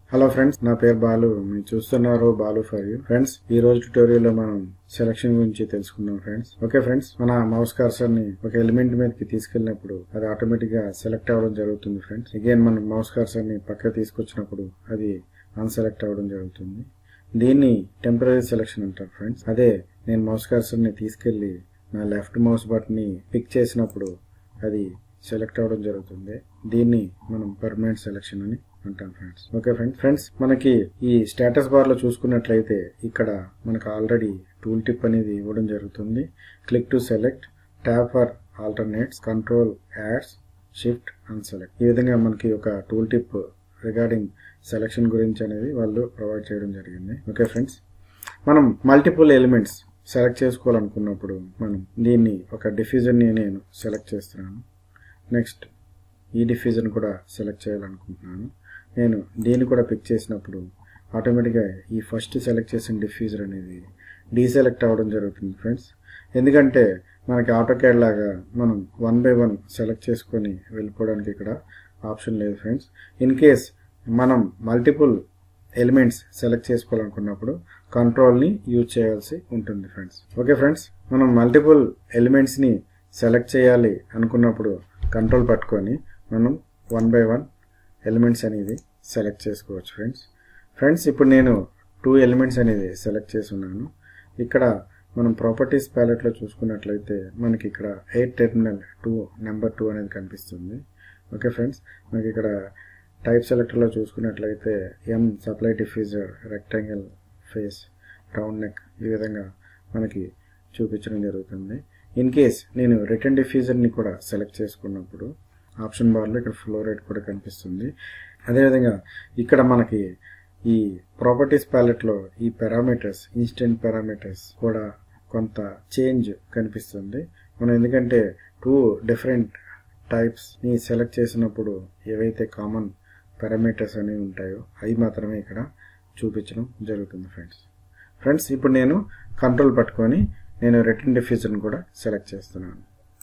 hello friends నా పేరు బాలు మీరు చూస్తున్నారు బాలు ఫర్ యూ ఫ్రెండ్స్ ఈ రోజు ట్యూటోరియల్ లో మనం సెలక్షన్ గురించి తెలుసుకున్నాం ఫ్రెండ్స్ ఓకే ఫ్రెండ్స్ మన మౌస్ కర్సర్ ని ఒక ఎలిమెంట్ మీదకి తీసుకెళ్ళినప్పుడు అది ఆటోమేటిక్ గా సెలెక్ట్ అవ్వడం జరుగుతుంది ఫ్రెండ్స్ అగైన్ మనం మౌస్ కర్సర్ ని పక్క తీసుకొచ్చినప్పుడు అది అన్సెలెక్ట్ అవ్వడం జరుగుతుంది దీన్ని టెంపరీ సెలెక్షన్ అంటారు ఫ్రెండ్స్ అదే నేను మౌస్ కర్సర్ ని తీసుకెళ్లి నా లెఫ్ట్ మౌస్ బటన్ ని పిక్ చేసినప్పుడు అది సెలెక్ట్ అవ్వడం జరుగుతుంది దీన్ని మనం పర్మనెంట్ సెలెక్షన్ అని అంటాం ఫ్రెండ్స్ ఓకే ఫ్రెండ్స్ ఫ్రెండ్స్ మనకి ఈ స్టేటస్ బార్ లో చూసుకున్నట్లయితే ఇక్కడ మనకు ఆల్రెడీ టూల్ టిప్ అనేది ఇవ్వడం జరుగుతుంది click to select tap for alternates control adds shift and select ఈ విధంగా మనకి ఒక టూల్ టిప్ రిగార్డింగ్ సెలెక్షన్ గురించి అనేది వాళ్ళు ప్రొవైడ్ చేయడం జరిగింది ఓకే ఫ్రెండ్స్ మనం మల్టిపుల్ ఎలిమెంట్స్ సెలెక్ట్ చేసుకోవాలనుకున్నప్పుడు మనం దీన్ని ఒక డిఫ్యూజన్ని నేను సెలెక్ట్ చేస్తున్నాను నెక్స్ట్ ఈ డిఫ్యూజన్ కూడా సెలెక్ట్ చేయాలనుకుంటున్నాను నేను దీన్ని కూడా పిక్ చేసినప్పుడు ఆటోమేటిక్గా ఈ ఫస్ట్ సెలెక్ట్ చేసిన డిఫ్యూజర్ అనేది డీసెలెక్ట్ అవ్వడం జరుగుతుంది ఫ్రెండ్స్ ఎందుకంటే మనకి ఆటో క్యాడ్ లాగా మనం వన్ బై వన్ సెలెక్ట్ చేసుకొని వెళ్ళిపోవడానికి ఇక్కడ ఆప్షన్ లేదు ఫ్రెండ్స్ ఇన్ కేస్ మనం మల్టిపుల్ ఎలిమెంట్స్ సెలెక్ట్ చేసుకోవాలనుకున్నప్పుడు కంట్రోల్ని యూజ్ చేయాల్సి ఉంటుంది ఫ్రెండ్స్ ఓకే ఫ్రెండ్స్ మనం మల్టిపుల్ ఎలిమెంట్స్ని సెలెక్ట్ చేయాలి అనుకున్నప్పుడు కంట్రోల్ పట్టుకొని మనం వన్ బై వన్ ఎలిమెంట్స్ అనేది సెలెక్ట్ చేసుకోవచ్చు ఫ్రెండ్స్ ఫ్రెండ్స్ ఇప్పుడు నేను టూ ఎలిమెంట్స్ అనేది సెలెక్ట్ చేసి ఉన్నాను ఇక్కడ మనం ప్రాపర్టీస్ ప్యాలెట్లో చూసుకున్నట్లయితే మనకి ఇక్కడ eight terminal two number two అనేది కనిపిస్తుంది ఓకే ఫ్రెండ్స్ మనకి ఇక్కడ టైప్ సెలెక్టర్లో చూసుకున్నట్లయితే M supply diffuser rectangle face round neck ఈ విధంగా మనకి చూపించడం జరుగుతుంది ఇన్ కేస్ నేను రిటర్న్ డిఫ్యూజర్ని కూడా సెలెక్ట్ చేసుకున్నప్పుడు ఆప్షన్ బార్లో ఇక్కడ ఫ్లో రేట్ కూడా కనిపిస్తుంది అదేవిధంగా ఇక్కడ మనకి ఈ ప్రాపర్టీస్ ప్యాలెట్లో ఈ పారామీటర్స్ ఇన్స్టెంట్ పారామీటర్స్ కూడా కొంత చేంజ్ కనిపిస్తుంది మనం ఎందుకంటే టూ డిఫరెంట్ టైప్స్ని సెలెక్ట్ చేసినప్పుడు ఏవైతే కామన్ పారామీటర్స్ అనేవి ఉంటాయో అవి మాత్రమే ఇక్కడ చూపించడం జరుగుతుంది ఫ్రెండ్స్ ఫ్రెండ్స్ ఇప్పుడు నేను కంట్రోల్ పట్టుకొని నేను రిటర్న్ డిఫ్యూజన్ కూడా సెలెక్ట్ చేస్తున్నాను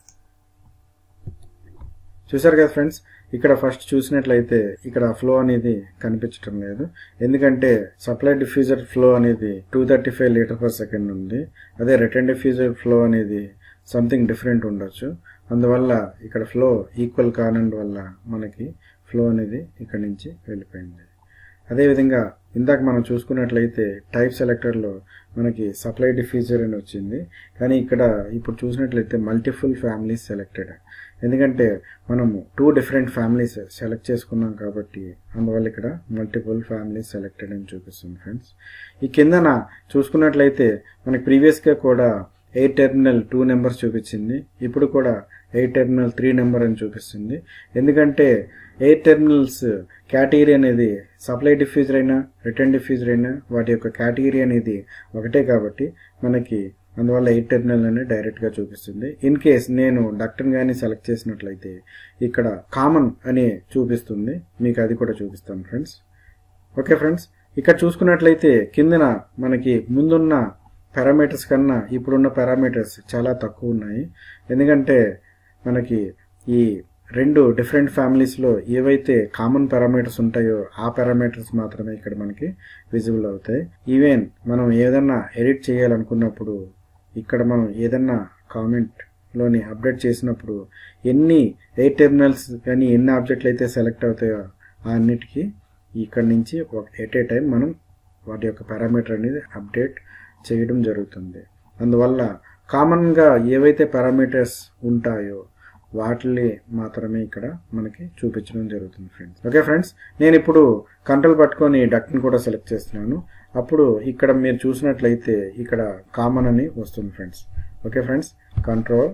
చూసారు కదా ఫ్రెండ్స్ ఇక్కడ ఫస్ట్ చూసినట్లయితే ఇక్కడ ఫ్లో అనేది కనిపించడం లేదు ఎందుకంటే సప్లై డిఫ్యూజర్ ఫ్లో అనేది two thirty five litre per second ఉంది అదే రిటర్న్ డిఫ్యూజర్ ఫ్లో అనేది సంథింగ్ డిఫరెంట్ ఉండొచ్చు అందువల్ల ఇక్కడ ఫ్లో ఈక్వల్ కానందువల్ల మనకి ఫ్లో అనేది ఇక్కడ నుంచి వెళ్ళిపోయింది అదేవిధంగా ఇందాక మనం చూసుకున్నట్లయితే టైప్ సెలెక్టర్లో మనకి సప్లై డిఫ్యూజర్ అని వచ్చింది కానీ ఇక్కడ ఇప్పుడు చూసినట్లయితే మల్టిపుల్ ఫ్యామిలీస్ సెలెక్టెడ్ ఎందుకంటే మనము టూ డిఫరెంట్ ఫ్యామిలీస్ సెలెక్ట్ చేసుకున్నాం కాబట్టి అందువల్ల ఇక్కడ మల్టిపుల్ ఫ్యామిలీస్ సెలెక్టెడ్ అని చూపిస్తుంది ఫ్రెండ్స్ ఈ కిందన చూసుకున్నట్లయితే మనకి ప్రీవియస్గా కూడా ఎయిట్ టెర్మినల్ టూ నెంబర్స్ చూపించింది ఇప్పుడు కూడా ఎయిట్ టెర్మినల్ త్రీ నెంబర్ అని చూపిస్తుంది ఎందుకంటే ఎయిట్ టెర్మినల్స్ కేటగిరీ అనేది సప్లై డిఫ్యూజర్ అయినా రిటర్న్ డిఫ్యూజర్ అయినా వాటి యొక్క కేటగిరీ అనేది ఒకటే కాబట్టి మనకి అందువల్ల ఎయిట్ టెర్మినల్ అనేది డైరెక్ట్గా చూపిస్తుంది ఇన్ కేస్ నేను డక్టన్ కానీ సెలెక్ట్ చేసినట్లయితే ఇక్కడ కామన్ అని చూపిస్తుంది మీకు అది కూడా చూపిస్తాను ఫ్రెండ్స్ ఓకే ఫ్రెండ్స్ ఇక్కడ చూసుకున్నట్లయితే కిందన మనకి ముందున్న పారామీటర్స్ కన్నా ఇప్పుడున్న పారామీటర్స్ చాలా తక్కువ ఉన్నాయి ఎందుకంటే మనకి ఈ రెండు డిఫరెంట్ ఫ్యామిలీస్లో ఏవైతే కామన్ పారామీటర్స్ ఉంటాయో ఆ పారామీటర్స్ మాత్రమే ఇక్కడ మనకి విజిబుల్ అవుతాయి ఈవెన్ మనం ఏదన్నా ఎడిట్ చేయాలనుకున్నప్పుడు ఇక్కడ మనం ఏదన్నా కామెంట్లోని అప్డేట్ చేసినప్పుడు ఎన్ని ఎయిట్ టెర్మినల్స్ కానీ ఎన్ని ఆబ్జెక్ట్లు అయితే సెలెక్ట్ అవుతాయో అన్నిటికీ ఇక్కడ నుంచి ఒక ఎట్ ఏ టైం మనం వాటి యొక్క పారామీటర్ అనేది అప్డేట్ చేయడం జరుగుతుంది అందువల్ల కామన్గా ఏవైతే పారామీటర్స్ ఉంటాయో వాటిని మాత్రమే ఇక్కడ మనకి చూపించడం జరుగుతుంది ఫ్రెండ్స్ ఓకే ఫ్రెండ్స్ నేను ఇప్పుడు కంట్రోల్ పట్టుకొని డక్ట్ని కూడా సెలెక్ట్ చేస్తున్నాను అప్పుడు ఇక్కడ మీరు చూసినట్లయితే ఇక్కడ కామన్ అని వస్తుంది ఫ్రెండ్స్ ఓకే ఫ్రెండ్స్ కంట్రోల్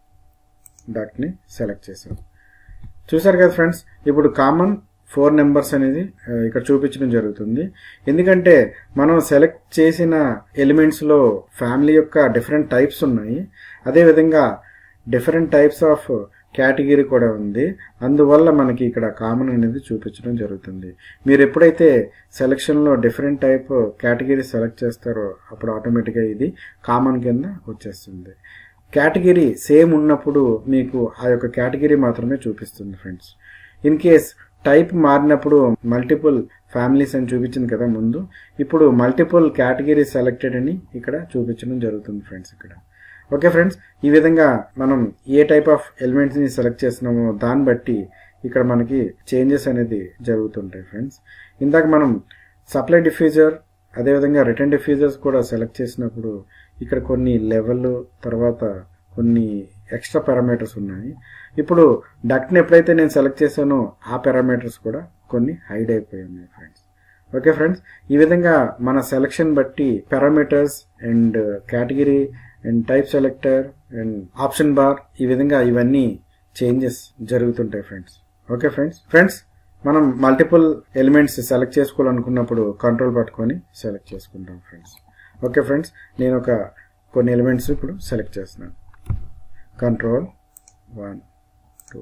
డక్ట్ని సెలెక్ట్ చేసాం చూసారు కదా ఫ్రెండ్స్ ఇప్పుడు కామన్ ఫోర్ నెంబర్స్ అనేది ఇక్కడ చూపించడం జరుగుతుంది ఎందుకంటే మనం సెలెక్ట్ చేసిన ఎలిమెంట్స్లో ఫ్యామిలీ యొక్క డిఫరెంట్ టైప్స్ ఉన్నాయి అదేవిధంగా డిఫరెంట్ టైప్స్ ఆఫ్ కేటగిరీ కూడా ఉంది అందువల్ల మనకి ఇక్కడ కామన్ అనేది చూపించడం జరుగుతుంది మీరు ఎప్పుడైతే సెలక్షన్లో డిఫరెంట్ టైప్ కేటగిరీ సెలెక్ట్ చేస్తారో అప్పుడు ఆటోమేటిక్గా ఇది కామన్ కింద వచ్చేస్తుంది కేటగిరీ సేమ్ ఉన్నప్పుడు మీకు ఆ యొక్క కేటగిరీ మాత్రమే చూపిస్తుంది ఫ్రెండ్స్ ఇన్ కేస్ టైప్ మారినప్పుడు మల్టిపుల్ ఫ్యామిలీస్ అని చూపించింది కదా ముందు ఇప్పుడు మల్టిపుల్ కేటగిరీ సెలెక్టెడ్ అని ఇక్కడ చూపించడం జరుగుతుంది ఫ్రెండ్స్ ఇక్కడ ఓకే ఫ్రెండ్స్ ఈ విధంగా మనం ఏ టైప్ ఆఫ్ ఎలిమెంట్స్ ని సెలెక్ట్ చేస్తున్నామో దాన్ని బట్టి ఇక్కడ మనకి చేంజెస్ అనేది జరుగుతుంటాయి ఫ్రెండ్స్ ఇందాక మనం సప్లై డిఫ్యూజర్ అదేవిధంగా రిటర్న్ డిఫ్యూజర్స్ కూడా సెలెక్ట్ చేసినప్పుడు ఇక్కడ కొన్ని లెవెల్ తర్వాత కొన్ని ఎక్స్ట్రా పారామీటర్స్ ఉన్నాయి ఇప్పుడు డక్ట్ని ఎప్పుడైతే నేను సెలెక్ట్ చేశానో ఆ పారామీటర్స్ కూడా కొన్ని హైడ్ అయిపోయి ఉన్నాయి ఫ్రెండ్స్ ఓకే ఫ్రెండ్స్ ఈ విధంగా మన సెలెక్షన్ బట్టి parameters and category and type selector and option bar ఈ విధంగా ఇవన్నీ చేంజెస్ జరుగుతుంటాయి ఫ్రెండ్స్ ఓకే ఫ్రెండ్స్ ఫ్రెండ్స్ మనం మల్టిపుల్ ఎలిమెంట్స్ సెలెక్ట్ చేసుకోవాలనుకున్నప్పుడు కంట్రోల్ పట్టుకొని సెలెక్ట్ చేసుకుంటాం ఫ్రెండ్స్ ఓకే ఫ్రెండ్స్ నేను ఒక కొన్ని ఎలిమెంట్స్ ఇప్పుడు సెలెక్ట్ చేస్తున్నాను control one two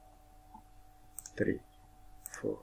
three four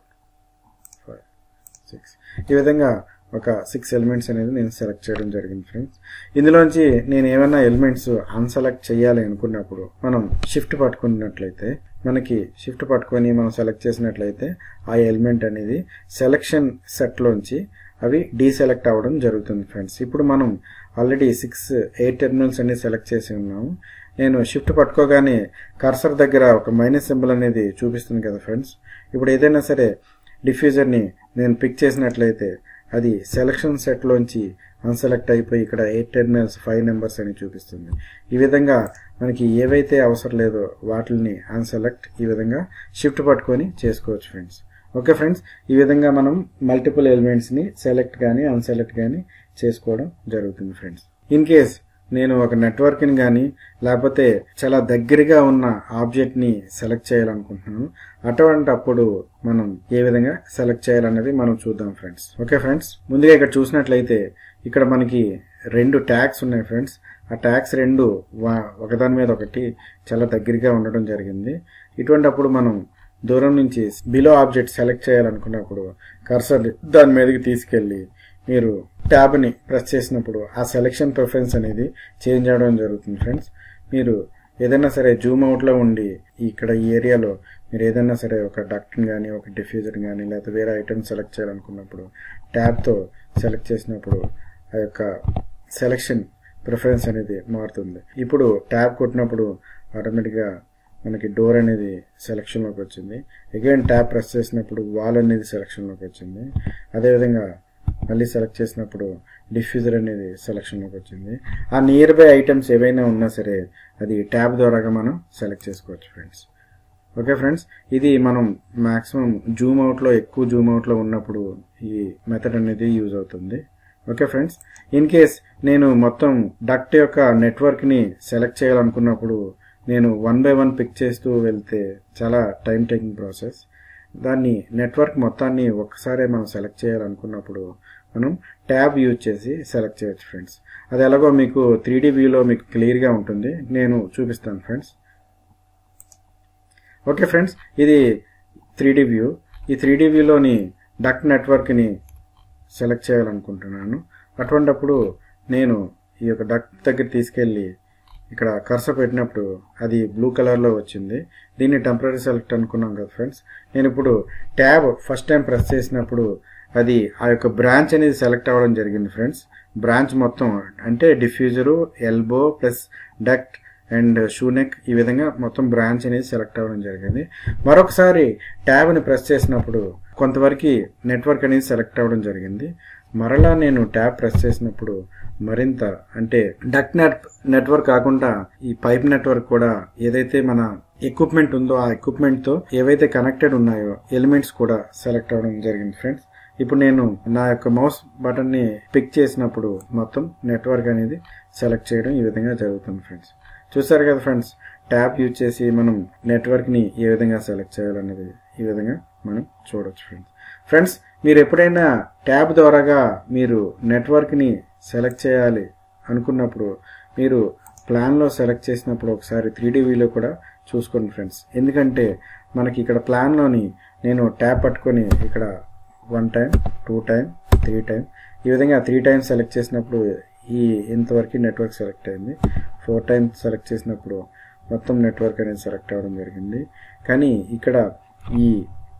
five six ఈ విధంగా ఒక సిక్స్ ఎలిమెంట్స్ అనేది నేను సెలెక్ట్ చేయడం జరిగింది ఫ్రెండ్స్ ఇందులోంచి నేను ఏమైనా ఎలిమెంట్స్ అన్సెలెక్ట్ చేయాలి అనుకున్నప్పుడు మనం షిఫ్ట్ పట్టుకున్నట్లయితే మనకి షిఫ్ట్ పట్టుకొని మనం సెలెక్ట్ చేసినట్లయితే ఆ ఎలిమెంట్ అనేది సెలెక్షన్ సెట్లోంచి అవి డీసెలెక్ట్ అవ్వడం జరుగుతుంది ఫ్రెండ్స్ ఇప్పుడు మనం ఆల్రెడీ సిక్స్ ఎయిట్ టెర్మినల్స్ అనేది సెలెక్ట్ చేసి ఉన్నాము నేను షిఫ్ట్ పట్టుకోగానే కర్సర్ దగ్గర ఒక మైనస్ సింబల్ అనేది చూపిస్తుంది కదా ఫ్రెండ్స్ ఇప్పుడు ఏదైనా సరే డిఫ్యూజర్ని నేను పిక్ చేసినట్లయితే అది సెలక్షన్ సెట్లోంచి అన్సెలెక్ట్ అయిపోయి ఇక్కడ ఎయిట్ టెర్మినల్స్ ఫైవ్ నెంబర్స్ అని చూపిస్తుంది ఈ విధంగా మనకి ఏవైతే అవసరం లేదో వాటిని అన్సెలెక్ట్ ఈ విధంగా షిఫ్ట్ పట్టుకొని చేసుకోవచ్చు ఫ్రెండ్స్ ఓకే ఫ్రెండ్స్ ఈ విధంగా మనం మల్టిపుల్ ఎలిమెంట్స్ని సెలెక్ట్ కానీ అన్సెలెక్ట్ కానీ చేసుకోవడం జరుగుతుంది ఫ్రెండ్స్ ఇన్ కేస్ నేను ఒక నెట్వర్క్ని కానీ లేకపోతే చాలా దగ్గరగా ఉన్న ఆబ్జెక్ట్ని సెలెక్ట్ చేయాలనుకుంటున్నాను అటువంటి అప్పుడు మనం ఏ విధంగా సెలెక్ట్ చేయాలనేది మనం చూద్దాం ఫ్రెండ్స్ ఓకే ఫ్రెండ్స్ ముందుగా ఇక్కడ చూసినట్లయితే ఇక్కడ మనకి రెండు ట్యాగ్స్ ఉన్నాయి ఫ్రెండ్స్ ఆ ట్యాగ్స్ రెండు ఒకదాని మీద ఒకటి చాలా దగ్గరగా ఉండడం జరిగింది ఇటువంటి అప్పుడు మనం దూరం నుంచి బిలో ఆబ్జెక్ట్ సెలెక్ట్ చేయాలనుకున్నప్పుడు కర్సర్ దాని మీదకి తీసుకెళ్ళి మీరు ట్యాబ్ని ప్రెస్ చేసినప్పుడు ఆ సెలెక్షన్ ప్రిఫరెన్స్ అనేది చేంజ్ అవడం జరుగుతుంది ఫ్రెండ్స్ మీరు ఏదైనా సరే జూమ్ అవుట్లో ఉండి ఇక్కడ ఈ ఏరియాలో మీరు ఏదైనా సరే ఒక డక్ట్ని కానీ ఒక డిఫ్యూజర్ కానీ లేకపోతే వేరే ఐటమ్ సెలెక్ట్ చేయాలనుకున్నప్పుడు ట్యాబ్తో సెలెక్ట్ చేసినప్పుడు ఆ యొక్క సెలెక్షన్ ప్రిఫరెన్స్ అనేది మారుతుంది ఇప్పుడు ట్యాబ్ కొట్టినప్పుడు ఆటోమేటిక్గా మనకి డోర్ అనేది సెలక్షన్లోకి వచ్చింది అగైన్ ట్యాబ్ ప్రెస్ చేసినప్పుడు వాల్ అనేది సెలక్షన్లోకి వచ్చింది అదేవిధంగా మళ్ళీ సెలెక్ట్ చేసినప్పుడు డిఫ్యూజర్ అనేది సెలక్షన్లోకి వచ్చింది ఆ నియర్ బై ఐటమ్స్ ఏవైనా ఉన్నా సరే అది ట్యాబ్ ద్వారాగా మనం సెలెక్ట్ చేసుకోవచ్చు ఫ్రెండ్స్ ఓకే ఫ్రెండ్స్ ఇది మనం మాక్సిమం జూమ్ అవుట్లో ఎక్కువ జూమ్ అవుట్లో ఉన్నప్పుడు ఈ మెథడ్ అనేది యూజ్ అవుతుంది ఓకే ఫ్రెండ్స్ ఇన్ కేస్ నేను మొత్తం డక్ట్ యొక్క నెట్వర్క్ని సెలెక్ట్ చేయాలనుకున్నప్పుడు నేను వన్ బై వన్ పిక్ చేస్తూ వెళ్తే చాలా టైం టేకింగ్ ప్రాసెస్ దాన్ని నెట్వర్క్ మొత్తాన్ని ఒక్కసారే మనం సెలెక్ట్ చేయాలనుకున్నప్పుడు మనం ట్యాబ్ యూజ్ చేసి సెలెక్ట్ చేయొచ్చు ఫ్రెండ్స్ అది ఎలాగో మీకు త్రీ డీ వ్యూలో మీకు క్లియర్గా ఉంటుంది నేను చూపిస్తాను ఫ్రెండ్స్ ఓకే ఫ్రెండ్స్ ఇది త్రీ డీ వ్యూ ఈ త్రీ డీ వ్యూలోని డక్ నెట్వర్క్ని సెలెక్ట్ చేయాలనుకుంటున్నాను అటువంటప్పుడు నేను ఈ యొక్క డక్ దగ్గర తీసుకెళ్ళి ఇక్కడ కర్సర్ పెట్టినప్పుడు అది బ్లూ కలర్లో వచ్చింది దీన్ని టెంపరీ సెలెక్ట్ అనుకున్నాం కదా ఫ్రెండ్స్ నేను ఇప్పుడు ట్యాబ్ ఫస్ట్ టైం ప్రెస్ చేసినప్పుడు అది ఆ యొక్క బ్రాంచ్ అనేది సెలెక్ట్ అవ్వడం జరిగింది ఫ్రెండ్స్ బ్రాంచ్ మొత్తం అంటే diffuser elbow plus duct and shoe neck ఈ విధంగా మొత్తం బ్రాంచ్ అనేది సెలెక్ట్ అవ్వడం జరిగింది మరొకసారి ట్యాబ్ని ప్రెస్ చేసినప్పుడు కొంతవరకు నెట్వర్క్ అనేది సెలెక్ట్ అవ్వడం జరిగింది మరలా నేను ట్యాబ్ ప్రెస్ చేసినప్పుడు మరింత అంటే డక్ నెట్ నెట్వర్క్ కాకుండా ఈ పైప్ నెట్వర్క్ కూడా ఏదైతే మన ఎక్విప్మెంట్ ఉందో ఆ ఎక్విప్మెంట్ తో ఏవైతే కనెక్టెడ్ ఉన్నాయో ఎలిమెంట్స్ కూడా సెలెక్ట్ అవ్వడం జరిగింది ఫ్రెండ్స్ ఇప్పుడు నేను నా యొక్క మౌస్ బటన్ ని పిక్ చేసినప్పుడు మొత్తం నెట్వర్క్ అనేది సెలెక్ట్ చేయడం ఈ విధంగా జరుగుతుంది ఫ్రెండ్స్ చూసారు కదా ఫ్రెండ్స్ ట్యాబ్ యూజ్ చేసి మనం నెట్వర్క్ ని ఏ విధంగా సెలెక్ట్ చేయాలనేది ఈ విధంగా మనం చూడొచ్చు ఫ్రెండ్స్ ఫ్రెండ్స్ మీరు ఎప్పుడైనా ట్యాబ్ ద్వారాగా మీరు నెట్వర్క్ని సెలెక్ట్ చేయాలి అనుకున్నప్పుడు మీరు ప్లాన్లో సెలెక్ట్ చేసినప్పుడు ఒకసారి త్రీ డీవీలో కూడా చూసుకోండి ఫ్రెండ్స్ ఎందుకంటే మనకి ఇక్కడ ప్లాన్లోని నేను ట్యాబ్ పట్టుకొని ఇక్కడ one time two time three time ఈ విధంగా త్రీ టైమ్స్ సెలెక్ట్ చేసినప్పుడు ఈ ఇంతవరకు నెట్వర్క్ సెలెక్ట్ అయింది ఫోర్ టైమ్స్ సెలెక్ట్ చేసినప్పుడు మొత్తం నెట్వర్క్ అనేది సెలెక్ట్ అవ్వడం జరిగింది కానీ ఇక్కడ ఈ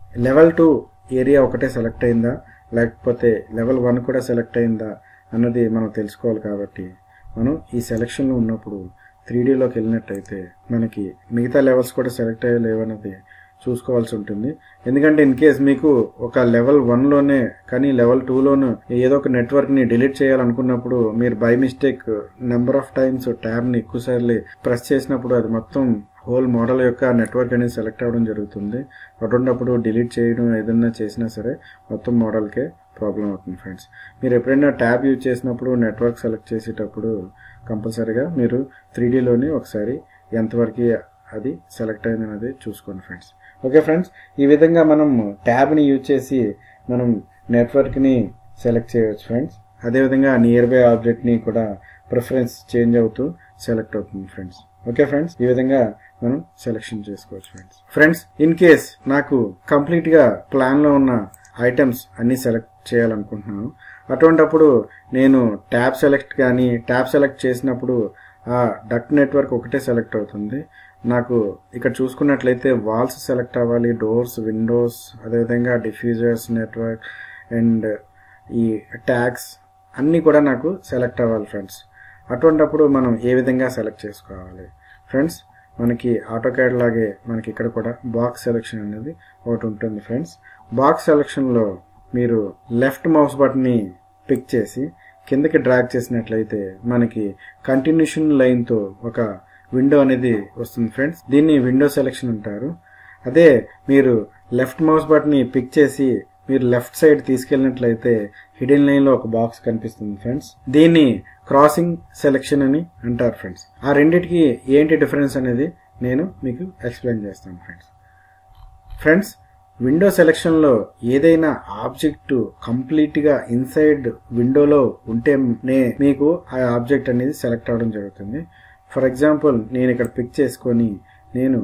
లెవెల్ టూ ఏరియా ఒకటే సెలెక్ట్ అయిందా లేకపోతే లెవెల్ వన్ కూడా సెలెక్ట్ అయిందా అన్నది మనం తెలుసుకోవాలి కాబట్టి మనం ఈ సెలెక్షన్లో ఉన్నప్పుడు త్రీ డీలోకి వెళ్ళినట్టయితే మనకి మిగతా లెవెల్స్ కూడా సెలెక్ట్ అయ్యే లేవన్నది చూసుకోవాల్సి ఉంటుంది ఎందుకంటే ఇన్ కేస్ మీకు ఒక లెవెల్ వన్లోనే కానీ లెవెల్ టూలోను ఏదో ఒక నెట్వర్క్ని డిలీట్ చేయాలనుకున్నప్పుడు మీరు by mistake number of times ట్యాబ్ని ఎక్కువసార్లు ప్రెస్ చేసినప్పుడు అది మొత్తం హోల్ మోడల్ యొక్క నెట్వర్క్ అనేది సెలెక్ట్ అవ్వడం జరుగుతుంది అటువంటిప్పుడు డిలీట్ చేయడం ఏదైనా చేసినా సరే మొత్తం మోడల్కే ప్రాబ్లం అవుతుంది ఫ్రెండ్స్ మీరు ఎప్పుడైనా ట్యాబ్ యూజ్ చేసినప్పుడు నెట్వర్క్ సెలెక్ట్ చేసేటప్పుడు కంపల్సరీగా మీరు త్రీ డీలోని ఒకసారి ఎంతవరకు అది సెలెక్ట్ అయింది అనేది చూసుకోండి ఫ్రెండ్స్ ఓకే ఫ్రెండ్స్ ఈ విధంగా మనం ట్యాబ్ని యూజ్ చేసి మనం నెట్వర్క్ని సెలెక్ట్ చేయవచ్చు ఫ్రెండ్స్ అదేవిధంగా నియర్ బై ఆబ్జెక్ట్ని కూడా ప్రిఫరెన్స్ చేంజ్ అవుతూ సెలెక్ట్ అవుతుంది ఫ్రెండ్స్ ఓకే ఫ్రెండ్స్ ఈ విధంగా మనం సెలెక్షన్ చేసుకోవచ్చు ఫ్రెండ్స్ ఫ్రెండ్స్ ఇన్ కేస్ నాకు కంప్లీట్ గా ప్లాన్ లో ఉన్న ఐటమ్స్ అన్ని సెలెక్ట్ చేయాలనుకుంటున్నాను అటువంటప్పుడు నేను ట్యాబ్ సెలెక్ట్ కానీ ట్యాబ్ సెలెక్ట్ చేసినప్పుడు ఆ డక్ నెట్వర్క్ ఒకటే సెలెక్ట్ అవుతుంది నాకు ఇక్కడ చూసుకున్నట్లయితే వాల్స్ సెలెక్ట్ అవ్వాలి డోర్స్ విండోస్ అదేవిధంగా డిఫ్యూజర్స్ నెట్వర్క్ అండ్ ఈ ట్యాగ్స్ అన్నీ కూడా నాకు సెలెక్ట్ అవ్వాలి ఫ్రెండ్స్ అటువంటప్పుడు మనం ఏ విధంగా సెలెక్ట్ చేసుకోవాలి ఫ్రెండ్స్ మనకి ఆటో క్యాడ్ లాగే మనకి ఇక్కడ కూడా బాక్స్ సెలెక్షన్ అనేది ఒకటి ఉంటుంది ఫ్రెండ్స్ బాక్స్ సెలెక్షన్లో మీరు లెఫ్ట్ మౌస్ బటన్ని పిక్ చేసి కిందకి డ్రాగ్ చేసినట్లయితే మనకి కంటిన్యూషన్ లైన్తో ఒక విండో అనేది వస్తుంది ఫ్రెండ్స్ దీన్ని విండో సెలెక్షన్ అంటారు అదే మీరు లెఫ్ట్ మౌస్ బటన్ని పిక్ చేసి మీరు లెఫ్ట్ సైడ్ తీసుకెళ్ళినట్లయితే హిడెన్ లైన్ లో ఒక బాక్స్ కనిపిస్తుంది ఫ్రెండ్స్ దీన్ని క్రాసింగ్ సెలెక్షన్ అని అంటారు ఫ్రెండ్స్ ఆ రెండిటికి ఏంటి డిఫరెన్స్ అనేది నేను మీకు ఎక్స్ప్లెయిన్ చేస్తాను ఫ్రెండ్స్ ఫ్రెండ్స్ విండో సెలెక్షన్లో ఏదైనా ఆబ్జెక్ట్ కంప్లీట్గా ఇన్సైడ్ విండోలో ఉంటేనే మీకు ఆ ఆబ్జెక్ట్ అనేది సెలెక్ట్ అవ్వడం జరుగుతుంది ఫర్ ఎగ్జాంపుల్ నేను ఇక్కడ పిక్ చేసుకొని నేను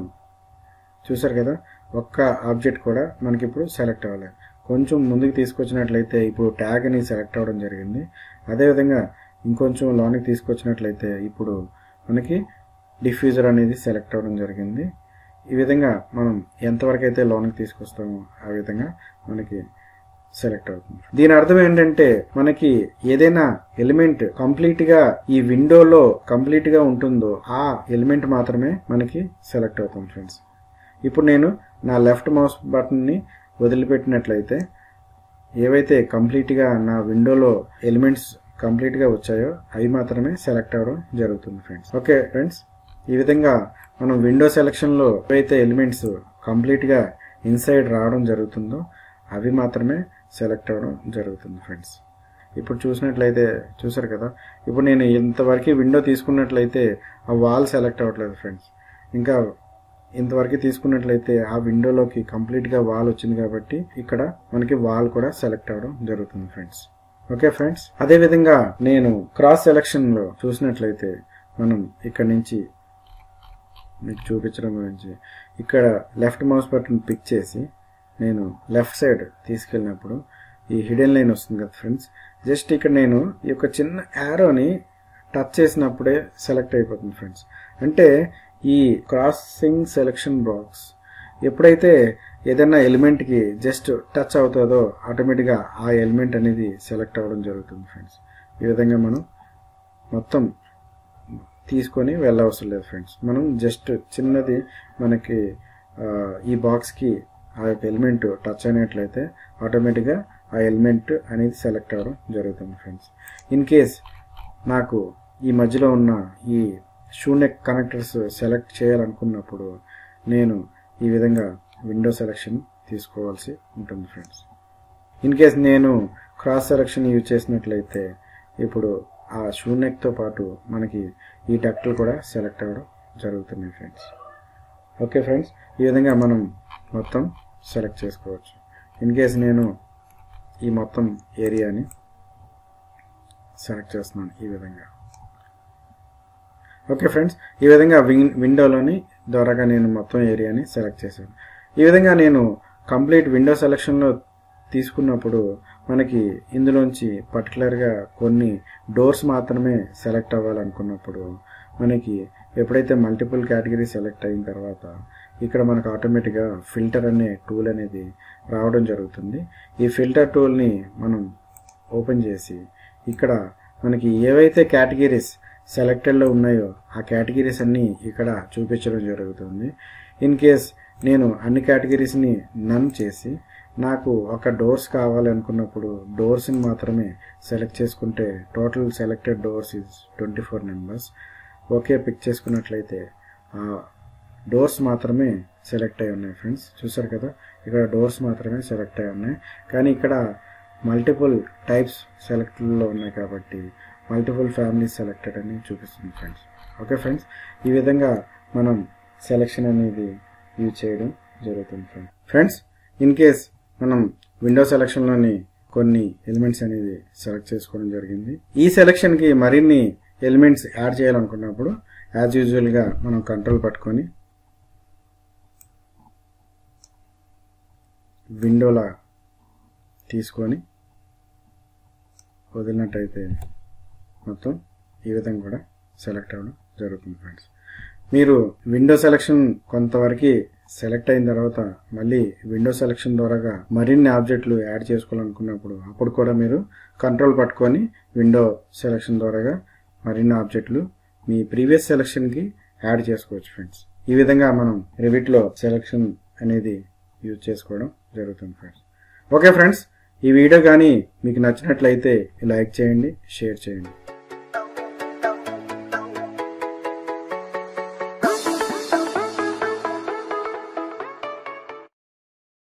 చూసారు కదా ఒక్క ఆబ్జెక్ట్ కూడా మనకి ఇప్పుడు సెలెక్ట్ అవ్వలేదు కొంచెం ముందుకు తీసుకొచ్చినట్లయితే ఇప్పుడు ట్యాగ్ అని సెలెక్ట్ అవ్వడం జరిగింది అదేవిధంగా ఇంకొంచెం లోనికి తీసుకొచ్చినట్లయితే ఇప్పుడు మనకి డిఫ్యూజర్ అనేది సెలెక్ట్ అవ్వడం జరిగింది ఈ విధంగా మనం ఎంతవరకు అయితే లోనికి తీసుకొస్తామో ఆ విధంగా మనకి సెలెక్ట్ అవుతుంది దీని అర్థం ఏంటంటే మనకి ఏదైనా ఎలిమెంట్ కంప్లీట్ గా ఈ విండోలో కంప్లీట్ గా ఉంటుందో ఆ ఎలిమెంట్ మాత్రమే మనకి సెలెక్ట్ అవుతుంది ఫ్రెండ్స్ ఇప్పుడు నేను నా లెఫ్ట్ మౌస్ బటన్ని వదిలిపెట్టినట్లయితే ఏవైతే కంప్లీట్గా నా విండోలో ఎలిమెంట్స్ కంప్లీట్గా వచ్చాయో అవి మాత్రమే సెలెక్ట్ అవ్వడం జరుగుతుంది ఫ్రెండ్స్ ఓకే ఫ్రెండ్స్ ఈ విధంగా మనం విండో సెలెక్షన్లో ఏవైతే ఎలిమెంట్స్ కంప్లీట్గా ఇన్సైడ్ రావడం జరుగుతుందో అవి మాత్రమే సెలెక్ట్ అవ్వడం జరుగుతుంది ఫ్రెండ్స్ ఇప్పుడు చూసినట్లయితే చూసారు కదా ఇప్పుడు నేను ఇంతవరకు విండో తీసుకున్నట్లయితే ఆ వాల్ సెలెక్ట్ అవ్వట్లేదు ఫ్రెండ్స్ ఇంకా ఇంతవరకు తీసుకున్నట్లయితే ఆ విండోలోకి కంప్లీట్గా వాల్ వచ్చింది కాబట్టి ఇక్కడ మనకి వాల్ కూడా సెలెక్ట్ అవ్వడం జరుగుతుంది ఫ్రెండ్స్ ఓకే ఫ్రెండ్స్ అదే విధంగా నేను క్రాస్ సెలెక్షన్ లో చూసినట్లయితే మనం ఇక్కడ నుంచి మీకు చూపించడం గురించి ఇక్కడ లెఫ్ట్ మౌస్ బటన్ పిక్ చేసి నేను లెఫ్ట్ సైడ్ తీసుకెళ్ళినప్పుడు ఈ హిడెన్ లైన్ వస్తుంది కదా ఫ్రెండ్స్ జస్ట్ ఇక్కడ నేను ఈ యొక్క చిన్న యారోని టచ్ చేసినప్పుడే సెలెక్ట్ అయిపోతుంది ఫ్రెండ్స్ అంటే ఈ క్రాసింగ్ సెలెక్షన్ బాక్స్ ఎప్పుడైతే ఏదైనా ఎలిమెంట్కి జస్ట్ టచ్ అవుతుందో ఆటోమేటిక్గా ఆ ఎలిమెంట్ అనేది సెలెక్ట్ అవ్వడం జరుగుతుంది ఫ్రెండ్స్ ఈ విధంగా మనం మొత్తం తీసుకొని వెళ్ళవసరం లేదు ఫ్రెండ్స్ మనం జస్ట్ చిన్నది మనకి ఆ, ఈ బాక్స్కి ఆ యొక్క ఎలిమెంట్ టచ్ అయినట్లయితే ఆటోమేటిక్గా ఆ ఎలిమెంట్ అనేది సెలెక్ట్ అవ్వడం జరుగుతుంది ఫ్రెండ్స్ ఇన్ కేస్ నాకు ఈ మధ్యలో ఉన్న ఈ షూనెక్ కనెక్టర్స్ సెలెక్ట్ చేయాలనుకున్నప్పుడు నేను ఈ విధంగా విండో సెలెక్షన్ తీసుకోవాల్సి ఉంటుంది ఫ్రెండ్స్ ఇన్ కేస్ నేను క్రాస్ సెలెక్షన్ యూజ్ చేసినట్లయితే ఇప్పుడు ఆ షూనెక్తో పాటు మనకి ఈ డక్ట్లు కూడా సెలెక్ట్ అవ్వడం జరుగుతుంది ఫ్రెండ్స్ ఓకే ఫ్రెండ్స్ ఈ విధంగా మనం మొత్తం సెలెక్ట్ చేసుకోవచ్చు ఇన్ కేస్ నేను ఈ మొత్తం ఏరియాని సెలెక్ట్ చేస్తున్నాను ఈ విధంగా ఓకే ఫ్రెండ్స్ ఈ విధంగా విన్ విండోలోని ద్వారాగా నేను మొత్తం ఏరియాని సెలెక్ట్ చేశాను ఈ విధంగా నేను కంప్లీట్ విండో సెలెక్షన్లో తీసుకున్నప్పుడు మనకి ఇందులోంచి పర్టికులర్గా కొన్ని డోర్స్ మాత్రమే సెలెక్ట్ అవ్వాలనుకున్నప్పుడు మనకి ఎప్పుడైతే మల్టిపుల్ కేటగిరీ సెలెక్ట్ అయిన తర్వాత ఇక్కడ మనకు ఆటోమేటిక్గా ఫిల్టర్ అనే టూల్ అనేది రావడం జరుగుతుంది ఈ ఫిల్టర్ టూల్ని మనం ఓపెన్ చేసి ఇక్కడ మనకి ఏవైతే కేటగిరీస్ సెలెక్టెడ్లో ఉన్నాయో ఆ కేటగిరీస్ అన్నీ ఇక్కడ చూపించడం జరుగుతుంది ఇన్ కేస్ నేను అన్ని కేటగిరీస్ని నన్ చేసి నాకు ఒక డోర్స్ కావాలి అనుకున్నప్పుడు డోర్స్ని మాత్రమే సెలెక్ట్ చేసుకుంటే total selected doors is twenty four numbers okay pick చేసుకున్నట్లయితే ఆ డోర్స్ మాత్రమే సెలెక్ట్ అయి ఉన్నాయి ఫ్రెండ్స్ చూసారు కదా ఇక్కడ డోర్స్ మాత్రమే సెలెక్ట్ అయి ఉన్నాయి కానీ ఇక్కడ మల్టిపుల్ టైప్స్ సెలెక్ట్లో ఉన్నాయి కాబట్టి మల్టిపుల్ ఫ్యామిలీస్ సెలెక్టెడ్ అని చూపిస్తుంది ఫ్రెండ్స్ ఓకే ఫ్రెండ్స్ ఈ విధంగా మనం సెలెక్షన్ అనేది యూజ్ చేయడం జరుగుతుంది ఫ్రెండ్స్ ఫ్రెండ్స్ ఇన్ కేస్ మనం విండో సెలెక్షన్లోని కొన్ని ఎలిమెంట్స్ అనేది సెలెక్ట్ చేసుకోవడం జరిగింది ఈ సెలెక్షన్కి మరిన్ని ఎలిమెంట్స్ యాడ్ చేయాలనుకున్నప్పుడు యాజ్ యూజువల్గా మనం కంట్రోల్ పట్టుకొని విండోలా తీసుకొని వదిలినట్టయితే మొత్తం ఈ విధంగా కూడా సెలెక్ట్ అవ్వడం జరుగుతుంది ఫ్రెండ్స్ మీరు విండో సెలెక్షన్ కొంతవరకు సెలెక్ట్ అయిన తర్వాత మళ్ళీ విండో సెలెక్షన్ ద్వారాగా మరిన్ని ఆబ్జెక్టులు యాడ్ చేసుకోవాలనుకున్నప్పుడు అప్పుడు కూడా మీరు కంట్రోల్ పట్టుకొని విండో సెలెక్షన్ ద్వారాగా మరిన్ని ఆబ్జెక్టులు మీ ప్రీవియస్ సెలెక్షన్కి యాడ్ చేసుకోవచ్చు ఫ్రెండ్స్ ఈ విధంగా మనం రివిట్లో సెలెక్షన్ అనేది యూజ్ చేసుకోవడం జరుగుతుంది ఫ్రెండ్స్ ఓకే ఫ్రెండ్స్ ఈ వీడియో కానీ మీకు నచ్చినట్లయితే లైక్ చేయండి షేర్ చేయండి